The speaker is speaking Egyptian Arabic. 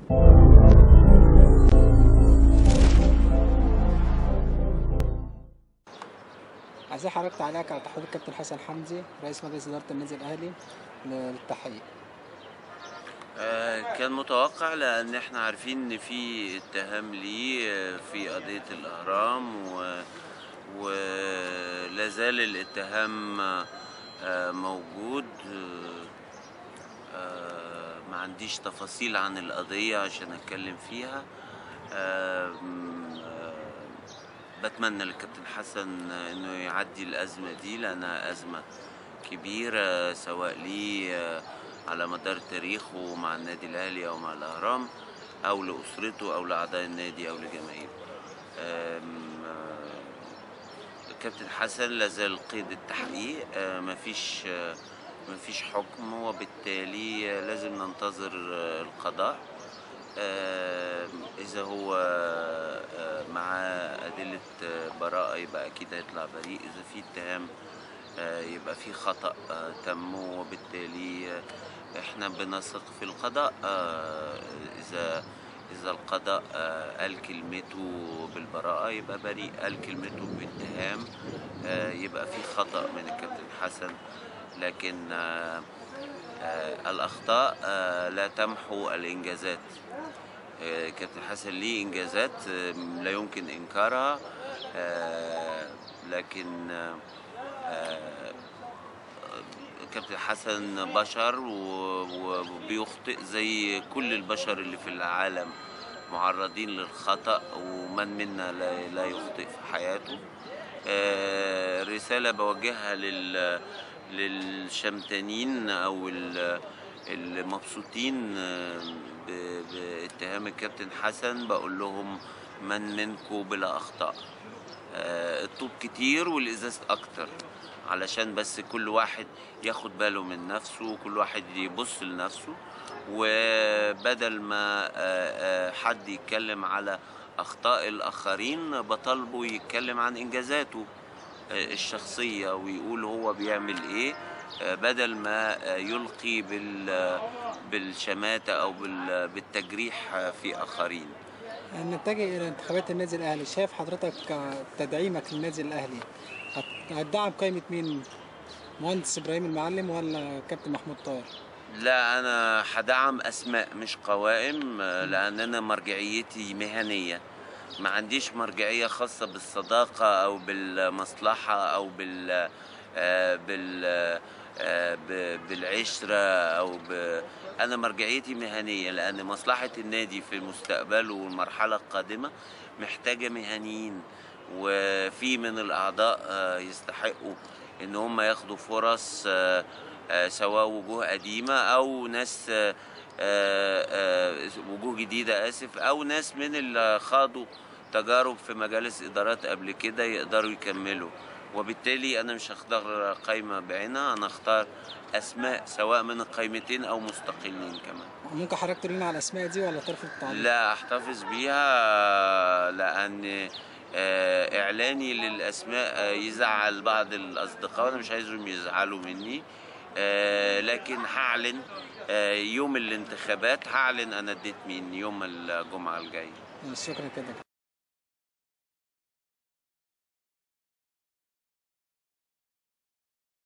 عايزين حضرتك تعليقك على تحويل الكابتن حسن حمدي رئيس مجلس إدارة النادي الأهلي للتحقيق آه، كان متوقع لان احنا عارفين ان في اتهام ليه آه، في قضية الاهرام و ولا زال الاتهام آه، موجود آه، آه، ما عنديش تفاصيل عن القضية عشان اتكلم فيها آه، م- آه، بتمنى للكابتن حسن انه يعدي الازمة دي لانها ازمة كبيرة سواء ليه آه، على مدار تاريخه مع النادي الاهلي او مع الاهرام او لاسرته او لاعضاء النادي او لجماهيره آم، آه، الكابتن حسن لازال قيد التحقيق آه، مفيش آه، مفيش حكم وبالتالي آه، لازم ننتظر آه، القضاء آم، إذا هو آه، معاه أدلة آه، براءة يبقى أكيد هيطلع بريء إذا في اتهام آه، يبقى في خطأ آه، تم وبالتالي آه، احنا بنثق في القضاء آه، إذا إذا القضاء آه، قال كلمته بالبراءة يبقى بريء قال كلمته باتهام آه، يبقى في خطأ من الكابتن حسن لكن آه، آه، الأخطاء آه، لا تمحو الإنجازات آه، كابتن حسن ليه إنجازات آه، لا يمكن إنكارها آه، لكن آه، آه، كابتن حسن بشر و- و- وبيخطئ زي كل البشر اللي في العالم معرضين للخطأ ومن منا لا لا يخطئ في حياته آه، رسالة بوجهها لل للشمتانين أو ال- المبسوطين آه، ب- باتهام الكابتن حسن بقول لهم من منكم بلا أخطاء آه، الطوب كتير والإزاز أكتر علشان بس كل واحد ياخد باله من نفسه وكل واحد يبص لنفسه وبدل ما آه، آه، حد يتكلم على أخطاء الآخرين بطالبه يتكلم عن إنجازاته آه، الشخصية ويقول هو بيعمل إيه آه، بدل ما آه، يلقي بال بالشماتة أو بال- بالتجريح آه، في آخرين نتجه إلى انتخابات النادي الأهلي شايف حضرتك آه، تدعيمك للنادي الأهلي هت- هتدعم قائمة مين؟ مهندس إبراهيم المعلم ولا كابتن محمود طاهر؟ لا انا هدعم اسماء مش قوائم آه، لان انا مرجعيتي مهنيه ما عنديش مرجعيه خاصه بالصداقه او بالمصلحه او بال آه، بال آه، ب- بالعشره او ب... انا مرجعيتي مهنيه لان مصلحه النادي في مستقبله والمرحله القادمه محتاجه مهنيين وفي من الاعضاء آه، يستحقوا ان هم ياخدوا فرص آه، آه، سواء وجوه قديمة أو ناس آه، آه، آه، وجوه جديدة آسف أو ناس من اللي خاضوا تجارب في مجالس إدارات قبل كده يقدروا يكملوا وبالتالي أنا مش هختار قايمة بعينها أنا أختار أسماء سواء من القايمتين أو مستقلين كمان ممكن حضرتك تقول لنا على الأسماء دي ولا ترفض التعليق؟ لا احتفظ بيها لان آه، اعلاني للاسماء آه، يزعل بعض الاصدقاء وانا مش عايزهم يزعلوا مني آه، لكن هعلن آه، يوم الانتخابات هعلن انا اديت مين يوم الجمعه الجايه شكرا كده